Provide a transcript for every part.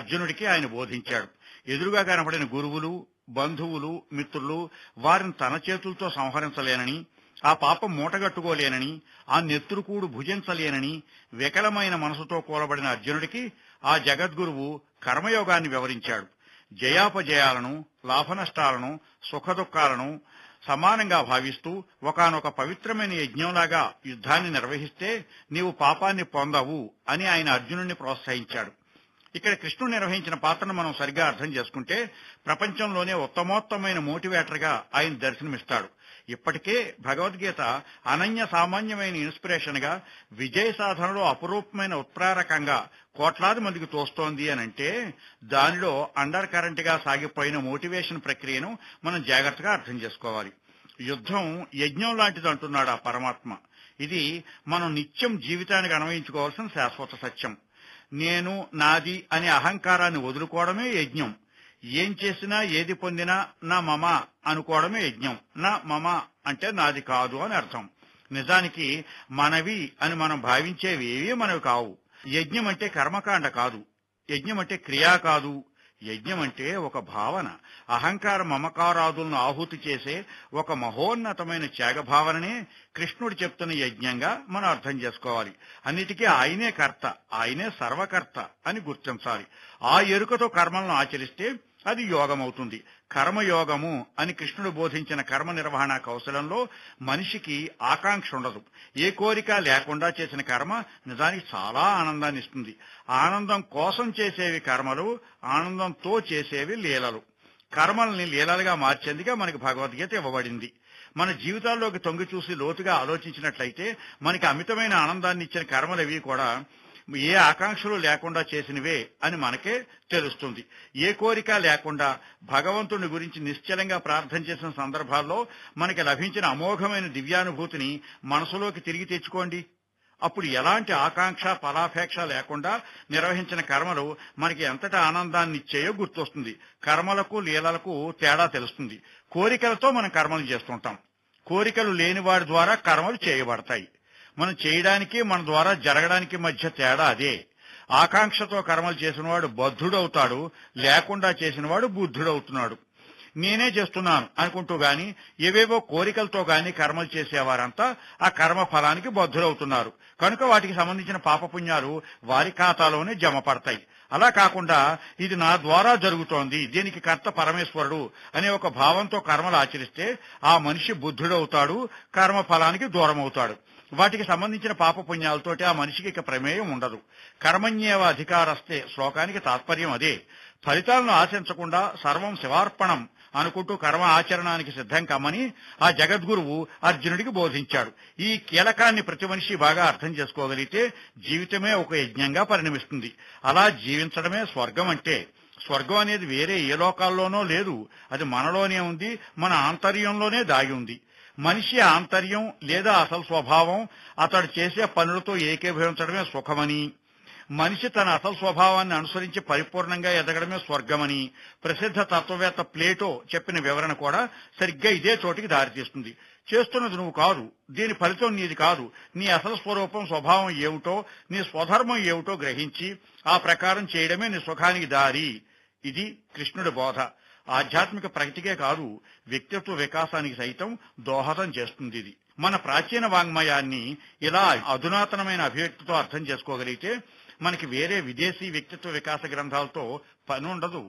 అర్జునుడికి ఆయన బోధించాడు ఎదురుగా కనపడిన గురువులు బంధువులు మిత్రులు వారిని తన చేతులతో సంహరించలేనని ఆ పాపం మూటగట్టుకోలేనని ఆ నెత్తురుకూడు భుజించలేనని వికలమైన మనసుతో కూలబడిన అర్జునుడికి ఆ జగద్గురువు కర్మయోగాన్ని వివరించాడు జయాపజయాలను లాభనష్టాలను సుఖదుఖాలను సమానంగా భావిస్తూ ఒకానొక పవిత్రమైన యజ్ఞంలాగా యుద్ధాన్ని నిర్వహిస్తే నీవు పాపాన్ని పొందవు అని ఆయన అర్జునుడిని ప్రోత్సహించాడు ఇక్కడ కృష్ణుడు నిర్వహించిన పాత్రను మనం సరిగ్గా అర్థం చేసుకుంటే ప్రపంచంలోనే ఉత్తమోత్తమైన మోటివేటర్గా ఆయన దర్శనమిస్తాడు ఇప్పటికే భగవద్గీత అనన్య సామాన్యమైన ఇన్స్పిరేషన్ గా విజయ సాధనలో అపురూపమైన ఉత్ప్రేరకంగా కోట్లాది మందికి తోస్తోంది అని అంటే దానిలో అండర్ కరెంట్ గా సాగిపోయిన మోటివేషన్ ప్రక్రియను మనం జాగ్రత్తగా అర్థం చేసుకోవాలి యుద్ధం యజ్ఞం లాంటిది అంటున్నాడు ఆ పరమాత్మ ఇది మనం నిత్యం జీవితానికి అన్వయించుకోవాల్సిన శాశ్వత సత్యం నేను నాది అనే అహంకారాన్ని వదులుకోవడమే యజ్ఞం ఏం చేసినా ఏది పొందినా నా మమ అనుకోవడమే యజ్ఞం నా మమ అంటే నాది కాదు అని అర్థం నిజానికి మనవి అని మనం భావించేవి ఏవీ మనవి కావు యజ్ఞం అంటే కర్మకాండ కాదు యజ్ఞం అంటే క్రియా కాదు యజ్ఞం అంటే ఒక భావన అహంకార మమకారాదులను ఆహుతి చేసే ఒక మహోన్నతమైన త్యాగ భావననే కృష్ణుడు చెప్తున్న యజ్ఞంగా మనం అర్థం చేసుకోవాలి అన్నిటికీ ఆయనే కర్త ఆయనే సర్వకర్త అని గుర్తించాలి ఆ ఎరుకతో కర్మలను ఆచరిస్తే అది యోగమవుతుంది కర్మయోగము అని కృష్ణుడు బోధించిన కర్మ నిర్వహణ కౌశలంలో మనిషికి ఆకాంక్ష ఉండదు ఏ కోరిక లేకుండా చేసిన కర్మ నిజానికి చాలా ఆనందాన్ని ఇస్తుంది ఆనందం కోసం చేసేవి కర్మలు ఆనందంతో చేసేవి లీలలు కర్మల్ని లీలలుగా మార్చేందుకే మనకి భగవద్గీత ఇవ్వబడింది మన జీవితాల్లోకి తొంగి చూసి లోతుగా ఆలోచించినట్లయితే మనకి అమితమైన ఆనందాన్ని ఇచ్చిన కర్మలవి కూడా ఏ ఆకాంక్షలు లేకుండా చేసినవే అని మనకే తెలుస్తుంది ఏ కోరిక లేకుండా భగవంతుని గురించి నిశ్చలంగా ప్రార్థన చేసిన సందర్భాల్లో మనకి లభించిన అమోఘమైన దివ్యానుభూతిని మనసులోకి తిరిగి తెచ్చుకోండి అప్పుడు ఎలాంటి ఆకాంక్ష ఫలాపేక్ష లేకుండా నిర్వహించిన కర్మలు మనకి ఎంతటి ఆనందాన్ని ఇచ్చాయో గుర్తొస్తుంది కర్మలకు లీలలకు తేడా తెలుస్తుంది కోరికలతో మనం కర్మలు చేస్తుంటాం కోరికలు లేని వాడి ద్వారా కర్మలు చేయబడతాయి మనం చేయడానికి మన ద్వారా జరగడానికి మధ్య తేడా అదే ఆకాంక్షతో కర్మలు చేసినవాడు బద్ధుడవుతాడు లేకుండా చేసినవాడు బుద్ధుడవుతున్నాడు నేనే చేస్తున్నాను అనుకుంటూ గాని ఏవేవో కోరికలతో గాని కర్మలు చేసేవారంతా ఆ కర్మ ఫలానికి బద్ధులవుతున్నారు కనుక వాటికి సంబంధించిన పాపపుణ్యాలు వారి ఖాతాలోనే జమ పడతాయి అలా కాకుండా ఇది నా ద్వారా జరుగుతోంది దీనికి కర్త పరమేశ్వరుడు అనే ఒక భావంతో కర్మలు ఆచరిస్తే ఆ మనిషి బుద్ధుడవుతాడు కర్మ ఫలానికి దూరం అవుతాడు వాటికి సంబంధించిన పాపపుణ్యాలతోటి ఆ మనిషికి ఇక ప్రమేయం ఉండదు కర్మణ్యేవ అధికారస్తే శ్లోకానికి తాత్పర్యం అదే ఫలితాలను ఆశించకుండా సర్వం శివార్పణం అనుకుంటూ కర్మ ఆచరణానికి సిద్ధం కమ్మని ఆ జగద్గురువు అర్జునుడికి బోధించాడు ఈ కీలకాన్ని ప్రతి మనిషి బాగా అర్థం చేసుకోగలిగితే జీవితమే ఒక యజ్ఞంగా పరిణమిస్తుంది అలా జీవించడమే స్వర్గం అంటే స్వర్గం అనేది వేరే ఏ లోకాల్లోనో లేదు అది మనలోనే ఉంది మన ఆంతర్యంలోనే దాగి ఉంది మనిషి ఆంతర్యం లేదా అసలు స్వభావం అతడు చేసే పనులతో ఏకీభవించడమే సుఖమని మనిషి తన అసలు స్వభావాన్ని అనుసరించి పరిపూర్ణంగా ఎదగడమే స్వర్గమని ప్రసిద్ధ తత్వవేత్త ప్లేటో చెప్పిన వివరణ కూడా సరిగ్గా ఇదే చోటికి దారితీస్తుంది చేస్తున్నది నువ్వు కాదు దీని ఫలితం నీది కాదు నీ అసలు స్వరూపం స్వభావం ఏమిటో నీ స్వధర్మం ఏమిటో గ్రహించి ఆ ప్రకారం చేయడమే నీ సుఖానికి దారి ఇది కృష్ణుడి బోధ ఆధ్యాత్మిక ప్రగతికే కాదు వ్యక్తిత్వ వికాసానికి సైతం దోహదం చేస్తుంది ఇది మన ప్రాచీన వాంగ్మయాన్ని ఇలా అధునాతనమైన అభివ్యక్తితో అర్థం చేసుకోగలిగితే మనకి వేరే విదేశీ వ్యక్తిత్వ వికాస గ్రంథాలతో పని ఉండదు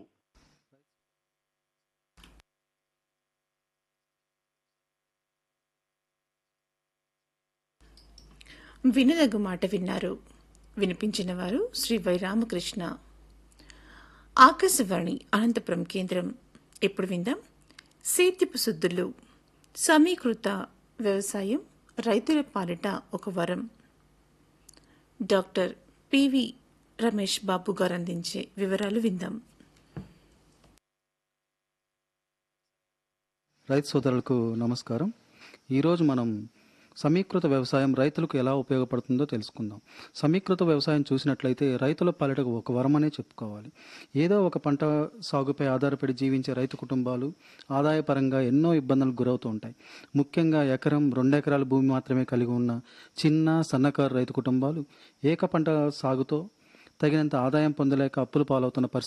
వినదగు మాట విన్నారు వినిపించిన వారు శ్రీ వై రామకృష్ణ ఆకాశవాణి అనంతపురం కేంద్రం ఇప్పుడు విందాం సేద్యపు శుద్ధులు సమీకృత వ్యవసాయం రైతుల పాలిట ఒక వరం డాక్టర్ పివి రమేష్ బాబు గారు అందించే వివరాలు విందాం రైతు సోదరులకు నమస్కారం ఈరోజు మనం సమీకృత వ్యవసాయం రైతులకు ఎలా ఉపయోగపడుతుందో తెలుసుకుందాం సమీకృత వ్యవసాయం చూసినట్లయితే రైతుల పాలిటకు ఒక వరమనే చెప్పుకోవాలి ఏదో ఒక పంట సాగుపై ఆధారపడి జీవించే రైతు కుటుంబాలు ఆదాయపరంగా ఎన్నో ఇబ్బందులకు గురవుతూ ఉంటాయి ముఖ్యంగా ఎకరం రెండెకరాల భూమి మాత్రమే కలిగి ఉన్న చిన్న సన్నకారు రైతు కుటుంబాలు ఏక పంట సాగుతో తగినంత ఆదాయం పొందలేక అప్పులు పాలవుతున్న పరిస్థితి